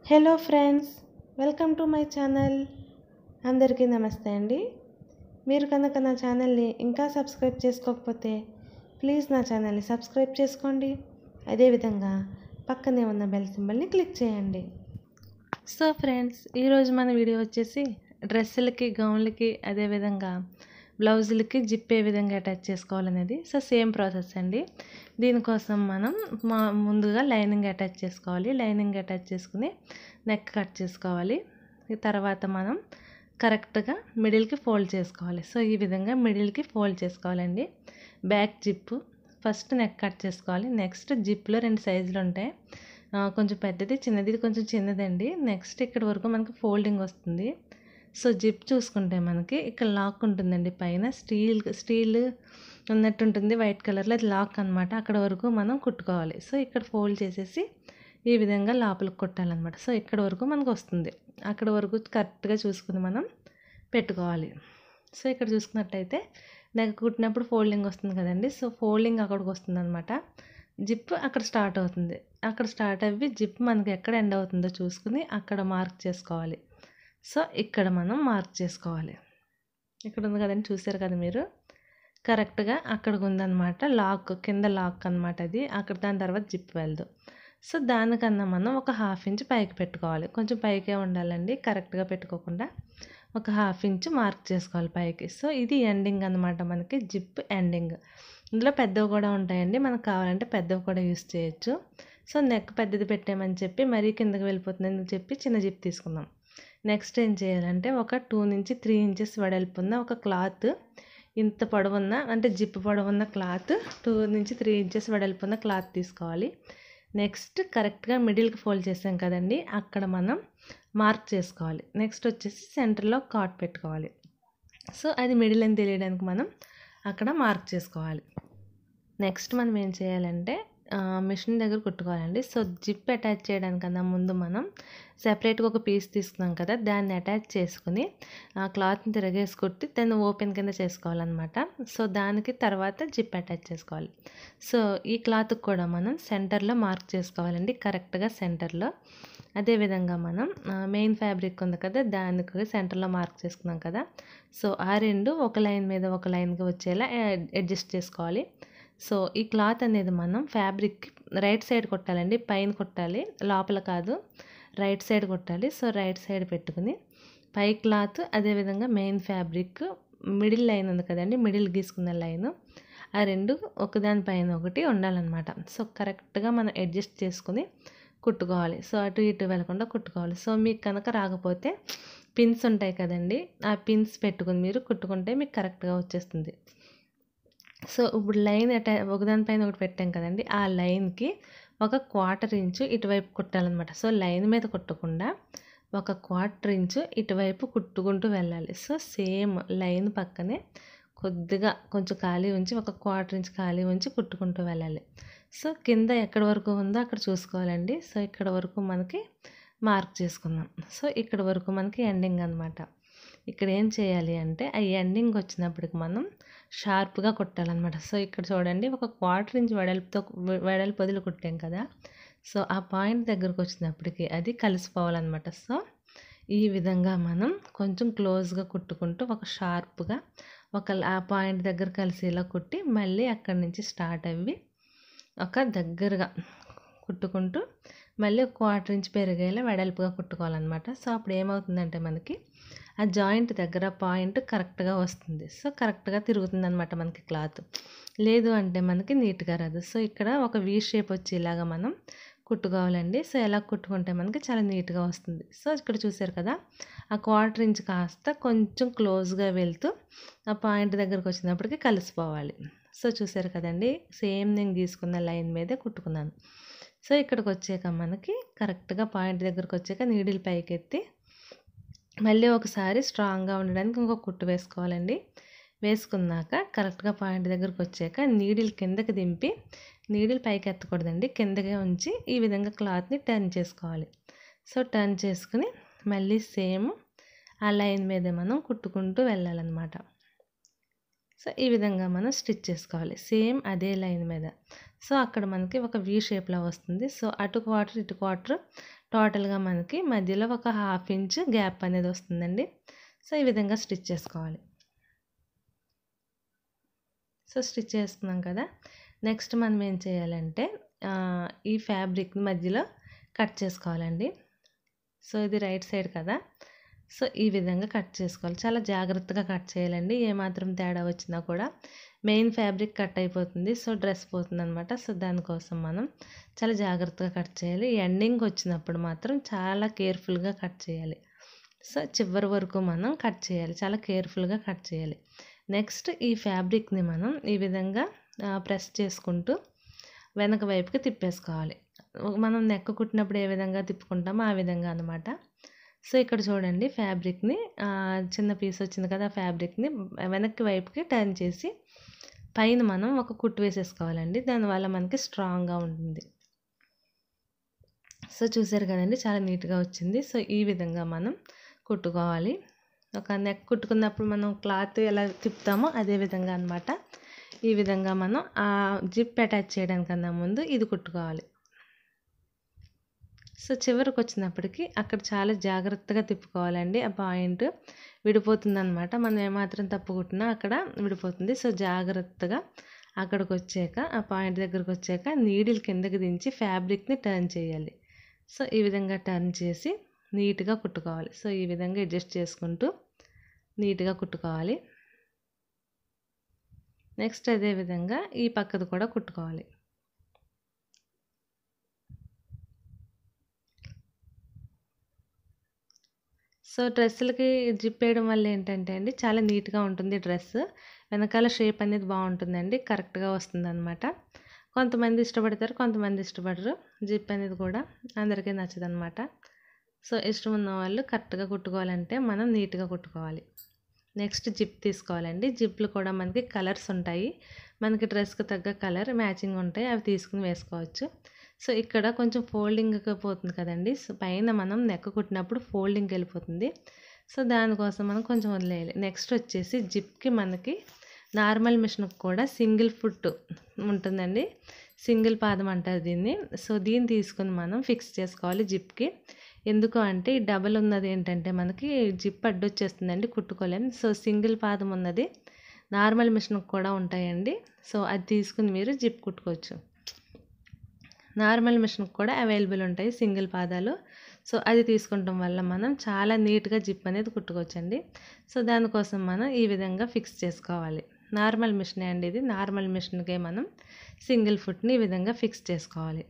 hello friends welcome to my channel అందరికీ నమస్తే అండి మీరు కనుక నా ఛానల్ని ఇంకా సబ్స్క్రైబ్ చేసుకోకపోతే ప్లీజ్ నా ఛానల్ని సబ్స్క్రైబ్ చేసుకోండి అదేవిధంగా పక్కనే ఉన్న బెల్ సింబల్ని క్లిక్ చేయండి సో ఫ్రెండ్స్ ఈరోజు మన వీడియో వచ్చేసి డ్రెస్సులకి గౌన్లకి అదేవిధంగా బ్లౌజులకి జిప్ ఏ విధంగా అటాచ్ చేసుకోవాలనేది సో సేమ్ ప్రాసెస్ అండి దీనికోసం మనం మా ముందుగా లైనింగ్ అటాచ్ చేసుకోవాలి లైనింగ్ అటాచ్ చేసుకుని నెక్ కట్ చేసుకోవాలి ఈ తర్వాత మనం కరెక్ట్గా మిడిల్కి ఫోల్డ్ చేసుకోవాలి సో ఈ విధంగా మిడిల్కి ఫోల్డ్ చేసుకోవాలండి back zip first neck cut చేసుకోవాలి నెక్స్ట్ జిప్లో రెండు సైజులు ఉంటాయి ఆ, కొంచెం పెద్దది చిన్నది ఇది కొంచెం చిన్నదండి నెక్స్ట్ ఇక్కడ వరకు మనకి ఫోల్డింగ్ వస్తుంది సో జిప్ చూసుకుంటే మనకి ఇక్కడ లాక్ ఉంటుందండి పైన స్టీల్ స్టీల్ ఉన్నట్టు ఉంటుంది వైట్ కలర్లో అది లాక్ అనమాట అక్కడ వరకు మనం కుట్టుకోవాలి సో ఇక్కడ ఫోల్డ్ చేసేసి ఈ విధంగా లోపలికి కుట్టాలన్నమాట సో ఇక్కడ వరకు మనకు వస్తుంది అక్కడ వరకు కరెక్ట్గా చూసుకుని మనం పెట్టుకోవాలి సో ఇక్కడ చూసుకున్నట్టయితే నాకు కుట్టినప్పుడు ఫోల్డింగ్ వస్తుంది కదండి సో ఫోల్డింగ్ అక్కడికి వస్తుంది అనమాట జిప్ అక్కడ స్టార్ట్ అవుతుంది అక్కడ స్టార్ట్ అవ్వి జిప్ మనకి ఎక్కడ ఎండ్ అవుతుందో చూసుకుని అక్కడ మార్క్ చేసుకోవాలి సో ఇక్కడ మనం మార్క్ చేసుకోవాలి ఇక్కడ ఉంది కదండి చూసారు కదా మీరు కరెక్ట్గా అక్కడికి ఉందన్నమాట లాక్ కింద లాక్ అనమాట అది అక్కడ దాని తర్వాత జిప్ వెళ్దు సో దానికన్నా మనం ఒక హాఫ్ ఇంచ్ పైకి పెట్టుకోవాలి కొంచెం పైకే ఉండాలండి కరెక్ట్గా పెట్టుకోకుండా ఒక హాఫ్ ఇంచ్ మార్క్ చేసుకోవాలి పైకి సో ఇది ఎండింగ్ అనమాట మనకి జిప్ ఎండింగ్ ఇందులో పెద్దవి కూడా ఉంటాయండి మనకు కావాలంటే పెద్దవి కూడా యూస్ చేయొచ్చు సో నెక్ పెద్దది పెట్టామని చెప్పి మరీ కిందకి వెళ్ళిపోతుందని చెప్పి చిన్న జిప్ తీసుకుందాం నెక్స్ట్ ఏం చేయాలంటే ఒక టూ నుంచి త్రీ ఇంచెస్ వెడల్పున్న ఒక క్లాత్ ఇంత పొడవున్న అంటే జిప్ పొడవున్న క్లాత్ టూ నుంచి త్రీ ఇంచెస్ వెడల్పున్న క్లాత్ తీసుకోవాలి నెక్స్ట్ కరెక్ట్గా మిడిల్కి ఫోల్డ్ చేసాం కదండి అక్కడ మనం మార్క్ చేసుకోవాలి నెక్స్ట్ వచ్చేసి సెంటర్లో కాట్ పెట్టుకోవాలి సో అది మిడిల్ అని తెలియడానికి మనం అక్కడ మార్క్ చేసుకోవాలి నెక్స్ట్ మనం ఏం చేయాలంటే మిషన్ దగ్గర కుట్టుకోవాలండి సో జిప్ అటాచ్ చేయడానికన్నా ముందు మనం సెపరేట్గా ఒక పీస్ తీసుకున్నాం కదా దాన్ని అటాచ్ చేసుకుని ఆ క్లాత్ని తిరగేసి కుట్టి దాన్ని ఓపెన్ కింద చేసుకోవాలన్నమాట సో దానికి తర్వాత జిప్ అటాచ్ చేసుకోవాలి సో ఈ క్లాత్కి కూడా మనం సెంటర్లో మార్క్ చేసుకోవాలండి కరెక్ట్గా సెంటర్లో అదేవిధంగా మనం మెయిన్ ఫ్యాబ్రిక్ ఉంది కదా దానికి సెంటర్లో మార్క్ చేసుకున్నాం కదా సో ఆ రెండు ఒక లైన్ మీద ఒక లైన్గా వచ్చేలా అడ్జస్ట్ చేసుకోవాలి సో ఈ క్లాత్ అనేది మనం ఫ్యాబ్రిక్ రైట్ సైడ్ కొట్టాలండి పైన కొట్టాలి లోపల కాదు రైట్ సైడ్ కొట్టాలి సో రైట్ సైడ్ పెట్టుకుని పై క్లాత్ అదేవిధంగా మెయిన్ ఫ్యాబ్రిక్ మిడిల్ లైన్ ఉంది కదండి మిడిల్ గీసుకున్న లైన్ ఆ రెండు ఒకదాని పైన ఒకటి ఉండాలన్నమాట సో కరెక్ట్గా మనం అడ్జస్ట్ చేసుకుని కుట్టుకోవాలి సో అటు ఇటు వెళ్ళకుండా కుట్టుకోవాలి సో మీకు కనుక రాకపోతే పిన్స్ ఉంటాయి కదండి ఆ పిన్స్ పెట్టుకుని మీరు కుట్టుకుంటే మీకు కరెక్ట్గా వచ్చేస్తుంది సో ఇప్పుడు లైన్ అటా ఒకదానిపైన ఒకటి పెట్టాం కదండి ఆ లైన్కి ఒక క్వార్టర్ ఇంచు ఇటువైపు కుట్టాలన్నమాట సో లైన్ మీద కుట్టకుండా ఒక క్వార్టర్ ఇంచు ఇటువైపు కుట్టుకుంటూ వెళ్ళాలి సో సేమ్ లైన్ పక్కనే కొద్దిగా కొంచెం ఖాళీ ఉంచి ఒక క్వార్టర్ ఇంచ్ ఖాళీ ఉంచి కుట్టుకుంటూ వెళ్ళాలి సో కింద ఎక్కడి వరకు ఉందో అక్కడ చూసుకోవాలండి సో ఇక్కడ వరకు మనకి మార్క్ చేసుకుందాం సో ఇక్కడ వరకు మనకి ఎండింగ్ అనమాట ఇక్కడ ఏం చేయాలి అంటే ఆ ఎండింగ్ వచ్చినప్పటికి మనం షార్ప్గా కొట్టాలన్నమాట సో ఇక్కడ చూడండి ఒక క్వార్టర్ ఇంచ్ వెడల్పుతో వెడల్పు వదిలి కుట్టాం కదా సో ఆ పాయింట్ దగ్గరకు వచ్చినప్పటికి అది కలిసిపోవాలన్నమాట సో ఈ విధంగా మనం కొంచెం క్లోజ్గా కుట్టుకుంటూ ఒక షార్ప్గా ఒక ఆ పాయింట్ దగ్గర కలిసేలా కుట్టి మళ్ళీ అక్కడి నుంచి స్టార్ట్ అవ్వి ఒక దగ్గరగా కుట్టుకుంటూ మళ్ళీ ఒక క్వార్టర్ ఇంచ్ పెరిగేలా వెడల్పుగా కుట్టుకోవాలన్నమాట సో అప్పుడు ఏమవుతుందంటే మనకి ఆ జాయింట్ దగ్గర పాయింట్ కరెక్ట్గా వస్తుంది సో కరెక్ట్గా తిరుగుతుంది అనమాట మనకి క్లాత్ లేదు అంటే మనకి నీట్గా రాదు సో ఇక్కడ ఒక వీ షేప్ వచ్చేలాగా మనం కుట్టుకోవాలండి సో ఎలా కుట్టుకుంటే మనకి చాలా నీట్గా వస్తుంది సో ఇక్కడ చూసారు కదా ఆ క్వార్టర్ ఇంచ్ కాస్త కొంచెం క్లోజ్గా వెళ్తూ ఆ పాయింట్ దగ్గరకు వచ్చినప్పటికి కలిసిపోవాలి సో చూసారు కదండి సేమ్ నేను గీసుకున్న లైన్ మీదే కుట్టుకున్నాను సో ఇక్కడికి వచ్చాక మనకి కరెక్ట్గా పాయింట్ దగ్గరకు వచ్చాక నీడిల్ పైకి ఎత్తి మళ్ళీ ఒకసారి స్ట్రాంగ్గా ఉండడానికి ఇంకొక కుట్టు వేసుకోవాలండి వేసుకున్నాక కరెక్ట్గా పాయింట్ దగ్గరకు వచ్చాక నీడిల్ కిందకి దింపి నీడిల్ పైకి ఎత్తకూడదండి కిందకే ఉంచి ఈ విధంగా క్లాత్ని టర్న్ చేసుకోవాలి సో టర్న్ చేసుకుని మళ్ళీ సేమ్ ఆ లైన్ మీద మనం కుట్టుకుంటూ వెళ్ళాలన్నమాట సో ఈ విధంగా మనం స్టిచ్ చేసుకోవాలి సేమ్ అదే లైన్ మీద సో అక్కడ మనకి ఒక వీ షేప్లో వస్తుంది సో అటు క్వార్టర్ ఇటు క్వార్టర్ టోటల్గా మనకి మధ్యలో ఒక హాఫ్ ఇంచ్ గ్యాప్ అనేది వస్తుందండి సో ఈ విధంగా స్టిచ్ చేసుకోవాలి సో స్టిచ్ చేసుకున్నాం కదా నెక్స్ట్ మనం ఏం చేయాలంటే ఈ ఫ్యాబ్రిక్ మధ్యలో కట్ చేసుకోవాలండి సో ఇది రైట్ సైడ్ కదా సో ఈ విధంగా కట్ చేసుకోవాలి చాలా జాగ్రత్తగా కట్ చేయాలండి ఏమాత్రం తేడా వచ్చినా కూడా మెయిన్ ఫ్యాబ్రిక్ కట్ అయిపోతుంది సో డ్రెస్ పోతుంది అనమాట సో దానికోసం మనం చాలా జాగ్రత్తగా కట్ చేయాలి ఎండింగ్ వచ్చినప్పుడు మాత్రం చాలా కేర్ఫుల్గా కట్ చేయాలి సో చివరి వరకు మనం కట్ చేయాలి చాలా కేర్ఫుల్గా కట్ చేయాలి నెక్స్ట్ ఈ ఫ్యాబ్రిక్ని మనం ఈ విధంగా ప్రెస్ చేసుకుంటూ వెనక వైపుకి తిప్పేసుకోవాలి మనం నెక్క కుట్టినప్పుడు ఏ విధంగా తిప్పుకుంటామో ఆ విధంగా అనమాట సో ఇక్కడ చూడండి ఫ్యాబ్రిక్ని చిన్న పీస్ వచ్చింది కదా ఆ ఫ్యాబ్రిక్ని వెనక్కి వైపుకి టర్న్ చేసి పైన మనం ఒక కుట్టు వేసేసుకోవాలండి దానివల్ల మనకి స్ట్రాంగ్గా ఉంటుంది సో చూసారు కదండి చాలా నీట్గా వచ్చింది సో ఈ విధంగా మనం కుట్టుకోవాలి ఒక నెక్ కుట్టుకున్నప్పుడు మనం క్లాత్ ఎలా తిప్పుతామో అదే విధంగా అనమాట ఈ విధంగా మనం ఆ జిప్ అటాచ్ చేయడానికన్నా ముందు ఇది కుట్టుకోవాలి సో చివరికి వచ్చినప్పటికి అక్కడ చాలా జాగ్రత్తగా తిప్పుకోవాలండి ఆ పాయింట్ విడిపోతుంది అనమాట మనం ఏమాత్రం తప్పు కుట్టినా అక్కడ విడిపోతుంది సో జాగ్రత్తగా అక్కడికి వచ్చాక ఆ పాయింట్ దగ్గరకు వచ్చాక నీడిల్ కిందకి దించి ఫ్యాబ్రిక్ని టర్న్ చేయాలి సో ఈ విధంగా టర్న్ చేసి నీట్గా కుట్టుకోవాలి సో ఈ విధంగా అడ్జస్ట్ చేసుకుంటూ నీట్గా కుట్టుకోవాలి నెక్స్ట్ అదే విధంగా ఈ పక్కది కూడా కుట్టుకోవాలి సో డ్రెస్సులకి జిప్ వేయడం వల్ల ఏంటంటే అండి చాలా నీట్గా ఉంటుంది డ్రెస్ వెనకాల షేప్ అనేది బాగుంటుందండి కరెక్ట్గా వస్తుంది అనమాట కొంతమంది ఇష్టపడతారు కొంతమంది ఇష్టపడరు జిప్ అనేది కూడా అందరికీ నచ్చదు అనమాట సో ఇష్టం ఉన్న వాళ్ళు కరెక్ట్గా కుట్టుకోవాలంటే మనం నీట్గా కుట్టుకోవాలి నెక్స్ట్ జిప్ తీసుకోవాలండి జిప్లు కూడా మనకి కలర్స్ ఉంటాయి మనకి డ్రెస్కి తగ్గ కలర్ మ్యాచింగ్ ఉంటాయి అవి తీసుకుని వేసుకోవచ్చు సో ఇక్కడ కొంచెం ఫోల్డింగ్ పోతుంది కదండి సో పైన మనం నెక్ కుట్టినప్పుడు ఫోల్డింగ్కి వెళ్ళిపోతుంది సో దానికోసం మనం కొంచెం వదిలేయాలి నెక్స్ట్ వచ్చేసి జిప్కి మనకి నార్మల్ మిషన్కి కూడా సింగిల్ ఫుట్ ఉంటుందండి సింగిల్ పాదం అంటారు దీన్ని సో దీన్ని తీసుకొని మనం ఫిక్స్ చేసుకోవాలి జిప్కి ఎందుకు అంటే ఈ డబల్ ఉన్నది ఏంటంటే మనకి జిప్ అడ్డొచ్చేస్తుందండి కుట్టుకోలేం సో సింగిల్ పాదం ఉన్నది నార్మల్ మిషన్కి కూడా ఉంటాయండి సో అది తీసుకుని మీరు జిప్ కుట్టుకోవచ్చు నార్మల్ మిషన్కి కూడా అవైలబుల్ ఉంటాయి సింగిల్ పాదాలు సో అది తీసుకుంటాం వల్ల మనం చాలా నీట్గా జిప్ అనేది కుట్టుకోవచ్చండి సో దానికోసం మనం ఈ విధంగా ఫిక్స్ చేసుకోవాలి నార్మల్ మిషనే అండి ఇది నార్మల్ మిషన్కే మనం సింగిల్ ఫుట్ని ఈ విధంగా ఫిక్స్ చేసుకోవాలి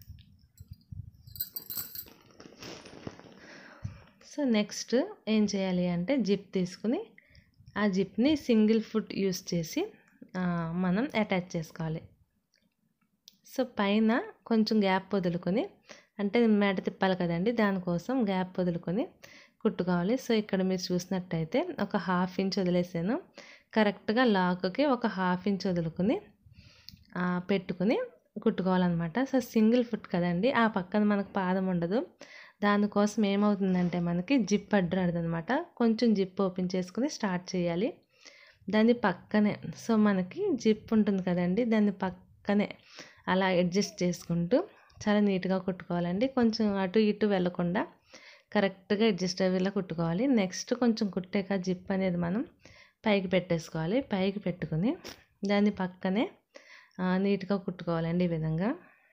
సో నెక్స్ట్ ఏం చేయాలి అంటే జిప్ తీసుకుని ఆ జిప్ని సింగిల్ ఫుట్ యూస్ చేసి మనం అటాచ్ చేసుకోవాలి సో పైన కొంచెం గ్యాప్ వదులుకొని అంటే మెడ తిప్పాలి కదండి దానికోసం గ్యాప్ వదులుకొని కుట్టుకోవాలి సో ఇక్కడ మీరు చూసినట్టయితే ఒక హాఫ్ ఇంచ్ వదిలేసాను కరెక్ట్గా లాక్కి ఒక హాఫ్ ఇంచ్ వదులుకొని పెట్టుకుని కుట్టుకోవాలన్నమాట సో సింగిల్ ఫుట్ కదండి ఆ పక్కన మనకు పాదం ఉండదు దానికోసం ఏమవుతుందంటే మనకి జిప్ అడ్డరాదు అనమాట కొంచెం జిప్ ఓపెన్ చేసుకుని స్టార్ట్ చేయాలి దాని పక్కనే సో మనకి జిప్ ఉంటుంది కదండి దాని పక్కనే అలా అడ్జస్ట్ చేసుకుంటూ చాలా నీట్గా కుట్టుకోవాలండి కొంచెం అటు ఇటు వెళ్ళకుండా కరెక్ట్గా అడ్జస్ట్ అయ్యేలా కుట్టుకోవాలి నెక్స్ట్ కొంచెం కుట్టాక జిప్ అనేది మనం పైకి పెట్టేసుకోవాలి పైకి పెట్టుకుని దాని పక్కనే నీట్గా కుట్టుకోవాలండి ఈ విధంగా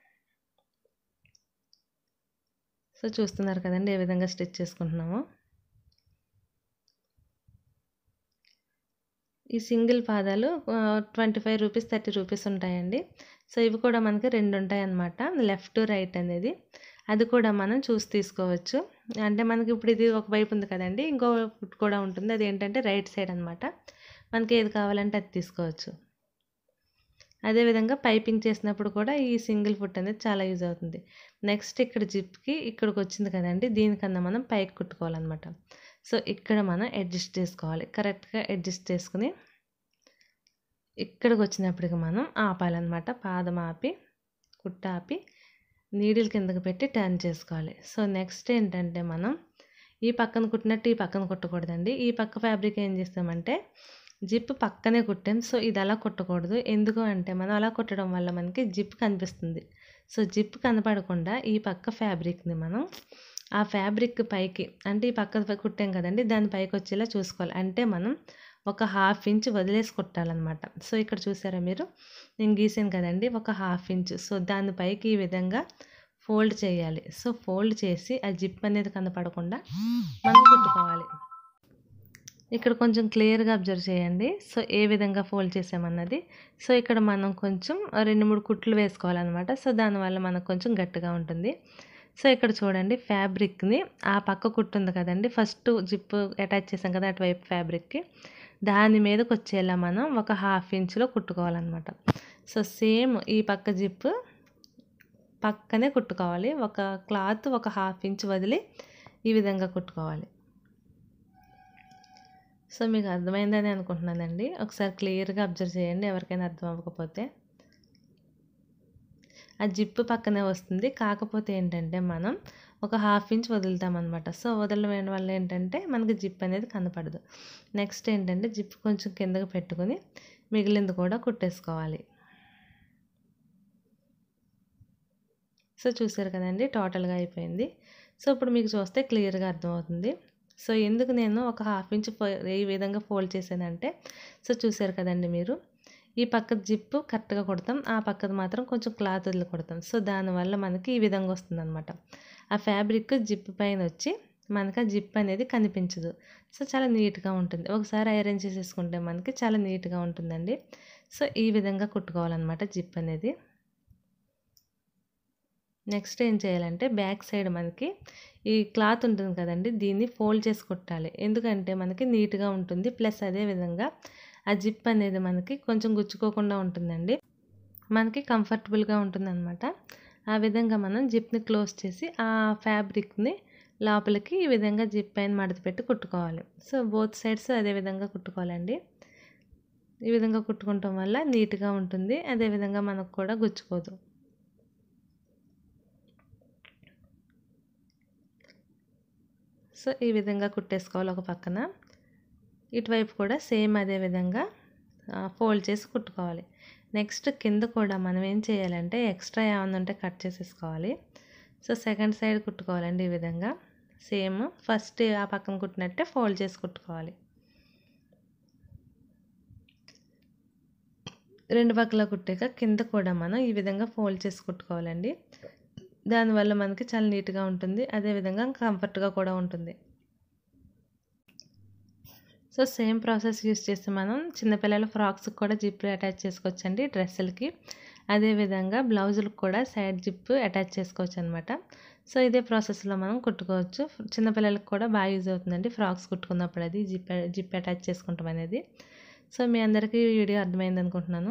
సో చూస్తున్నారు కదండి ఏ విధంగా స్టిచ్ చేసుకుంటున్నామో ఈ సింగిల్ పాదాలు twenty five rupees thirty rupees ఉంటాయండి సో ఇవి కూడా మనకి రెండు ఉంటాయి అన్నమాట లెఫ్ట్ రైట్ అనేది అది కూడా మనం చూసి తీసుకోవచ్చు అంటే మనకి ఇప్పుడు ఇది ఒక వైపు ఉంది కదండి ఇంకో ఫుట్ కూడా ఉంటుంది అది ఏంటంటే రైట్ సైడ్ అనమాట మనకి ఏది కావాలంటే అది తీసుకోవచ్చు అదేవిధంగా పైపింగ్ చేసినప్పుడు కూడా ఈ సింగిల్ ఫుట్ అనేది చాలా యూజ్ అవుతుంది నెక్స్ట్ ఇక్కడ జిప్కి ఇక్కడికి వచ్చింది కదండి దీనికన్నా మనం పైకి కుట్టుకోవాలన్నమాట సో ఇక్కడ మనం అడ్జస్ట్ చేసుకోవాలి కరెక్ట్గా అడ్జస్ట్ చేసుకుని ఇక్కడికి వచ్చినప్పటికి మనం ఆపాలన్నమాట పాదం ఆపి కుట్ట ఆపి నీడిల్ కిందకి పెట్టి టర్న్ చేసుకోవాలి సో నెక్స్ట్ ఏంటంటే మనం ఈ పక్కన కుట్టినట్టు ఈ పక్కన కుట్టకూడదండి ఈ పక్క ఫ్యాబ్రిక్ ఏం చేస్తామంటే జిప్ పక్కనే కుట్టాం సో ఇది అలా కుట్టకూడదు ఎందుకు అంటే మనం అలా కుట్టడం వల్ల మనకి జిప్ కనిపిస్తుంది సో జిప్ కనపడకుండా ఈ పక్క ఫ్యాబ్రిక్ని మనం ఆ ఫ్యాబ్రిక్ పైకి అంటే ఈ పక్క కుట్టాం కదండి దాని పైకి వచ్చేలా చూసుకోవాలి అంటే మనం ఒక హాఫ్ ఇంచ్ వదిలేసి కుట్టాలన్నమాట సో ఇక్కడ చూసారా మీరు నేను గీసాను కదండి ఒక హాఫ్ ఇంచ్ సో దాని పైకి ఈ విధంగా ఫోల్డ్ చేయాలి సో ఫోల్డ్ చేసి ఆ జిప్ అనేది కనపడకుండా మనం కుట్టుకోవాలి ఇక్కడ కొంచెం క్లియర్గా అబ్జర్వ్ చేయండి సో ఏ విధంగా ఫోల్డ్ చేసామన్నది సో ఇక్కడ మనం కొంచెం రెండు మూడు కుట్లు వేసుకోవాలన్నమాట సో దానివల్ల మనకు కొంచెం గట్టిగా ఉంటుంది సో ఇక్కడ చూడండి ఫ్యాబ్రిక్ని ఆ పక్క కుట్టు ఉంది కదండి ఫస్ట్ జిప్ అటాచ్ చేసాం కదా అటువైపు ఫ్యాబ్రిక్కి దాని మీదకి వచ్చేలా మనం ఒక హాఫ్ ఇంచ్లో కుట్టుకోవాలన్నమాట సో సేమ్ ఈ పక్క జిప్ పక్కనే కుట్టుకోవాలి ఒక క్లాత్ ఒక హాఫ్ ఇంచ్ వదిలి ఈ విధంగా కుట్టుకోవాలి సో మీకు అర్థమైందని అనుకుంటున్నానండి ఒకసారి క్లియర్గా అబ్జర్వ్ చేయండి ఎవరికైనా అర్థం అవ్వకపోతే ఆ జిప్పు పక్కనే వస్తుంది కాకపోతే ఏంటంటే మనం ఒక హాఫ్ ఇంచ్ వదులుతామన్నమాట సో వదలడం వల్ల ఏంటంటే మనకి జిప్ అనేది కనపడదు నెక్స్ట్ ఏంటంటే జిప్ కొంచెం కిందకు పెట్టుకుని మిగిలింది కూడా కుట్టేసుకోవాలి సో చూసారు కదండి టోటల్గా అయిపోయింది సో ఇప్పుడు మీకు చూస్తే క్లియర్గా అర్థమవుతుంది సో ఎందుకు నేను ఒక హాఫ్ ఇంచ్ ఈ విధంగా ఫోల్డ్ చేశానంటే సో చూసారు కదండి మీరు ఈ పక్క జిప్పు కరెక్ట్గా కొడతాం ఆ పక్కది మాత్రం కొంచెం క్లాత్ వదిలి కొడతాం సో దానివల్ల మనకి ఈ విధంగా వస్తుంది అనమాట ఆ ఫ్యాబ్రిక్ జిప్ పైన వచ్చి మనకి ఆ జిప్ అనేది కనిపించదు సో చాలా నీట్గా ఉంటుంది ఒకసారి ఐరన్ చేసేసుకుంటే మనకి చాలా నీట్గా ఉంటుందండి సో ఈ విధంగా కుట్టుకోవాలన్నమాట జిప్ అనేది నెక్స్ట్ ఏం చేయాలంటే బ్యాక్ సైడ్ మనకి ఈ క్లాత్ ఉంటుంది కదండి దీన్ని ఫోల్డ్ చేసి కుట్టాలి ఎందుకంటే మనకి నీట్గా ఉంటుంది ప్లస్ అదే విధంగా ఆ జిప్ అనేది మనకి కొంచెం గుచ్చుకోకుండా ఉంటుందండి మనకి కంఫర్టబుల్గా ఉంటుందన్నమాట ఆ విధంగా మనం జిప్ని క్లోజ్ చేసి ఆ ఫ్యాబ్రిక్ని లోపలికి ఈ విధంగా జిప్ పైన మడత పెట్టి కుట్టుకోవాలి సో బోత్ సైడ్స్ అదే విధంగా కుట్టుకోవాలండి ఈ విధంగా కుట్టుకోవటం వల్ల నీట్గా ఉంటుంది అదేవిధంగా మనకు కూడా గుచ్చుకోదు సో ఈ విధంగా కుట్టేసుకోవాలి ఒక పక్కన ఇటువైపు కూడా సేమ్ అదే విధంగా ఫోల్డ్ చేసి కుట్టుకోవాలి నెక్స్ట్ కింద కూడా మనం ఏం చేయాలంటే ఎక్స్ట్రా ఏమైనా ఉంటే కట్ చేసేసుకోవాలి సో సెకండ్ సైడ్ కుట్టుకోవాలండి ఈ విధంగా సేమ్ ఫస్ట్ ఆ పక్కన కుట్టినట్టే ఫోల్డ్ చేసి కుట్టుకోవాలి రెండు పక్కల కుట్టాక కింద కూడా మనం ఈ విధంగా ఫోల్డ్ చేసి కుట్టుకోవాలండి దానివల్ల మనకి చాలా నీట్గా ఉంటుంది అదేవిధంగా కంఫర్ట్గా కూడా ఉంటుంది సో సేమ్ ప్రాసెస్ యూస్ చేస్తే మనం చిన్నపిల్లల ఫ్రాక్స్కి కూడా జిప్ అటాచ్ చేసుకోవచ్చండి డ్రెస్సులకి అదేవిధంగా బ్లౌజులకు కూడా సైడ్ జిప్ అటాచ్ చేసుకోవచ్చు అనమాట సో ఇదే ప్రాసెస్లో మనం కుట్టుకోవచ్చు చిన్నపిల్లలకు కూడా బాగా యూజ్ అవుతుందండి ఫ్రాక్స్ కుట్టుకున్నప్పుడు అది జిప్ జిప్ అటాచ్ చేసుకుంటాం అనేది సో మీ అందరికీ ఈ వీడియో అర్థమైంది అనుకుంటున్నాను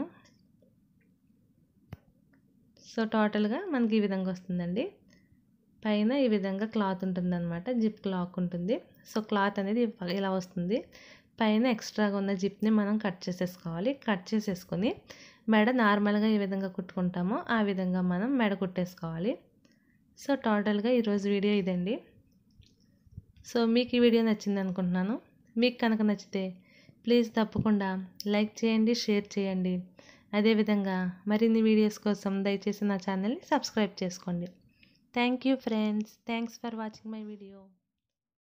సో టోటల్గా మనకి ఈ విధంగా వస్తుందండి పైన ఈ విధంగా క్లాత్ ఉంటుందన్నమాట జిప్ క్లాక్ ఉంటుంది సో క్లాత్ అనేది ఇలా వస్తుంది పైన ఎక్స్ట్రాగా ఉన్న జిప్ని మనం కట్ చేసేసుకోవాలి కట్ చేసేసుకొని మెడ నార్మల్గా ఏ విధంగా కుట్టుకుంటామో ఆ విధంగా మనం మెడ కుట్టేసుకోవాలి సో టోటల్గా ఈరోజు వీడియో ఇదండి సో మీకు ఈ వీడియో నచ్చింది అనుకుంటున్నాను మీకు కనుక నచ్చితే ప్లీజ్ తప్పకుండా లైక్ చేయండి షేర్ చేయండి అదేవిధంగా మరిన్ని వీడియోస్ కోసం దయచేసి నా ఛానల్ని సబ్స్క్రైబ్ చేసుకోండి thank you friends thanks for watching my video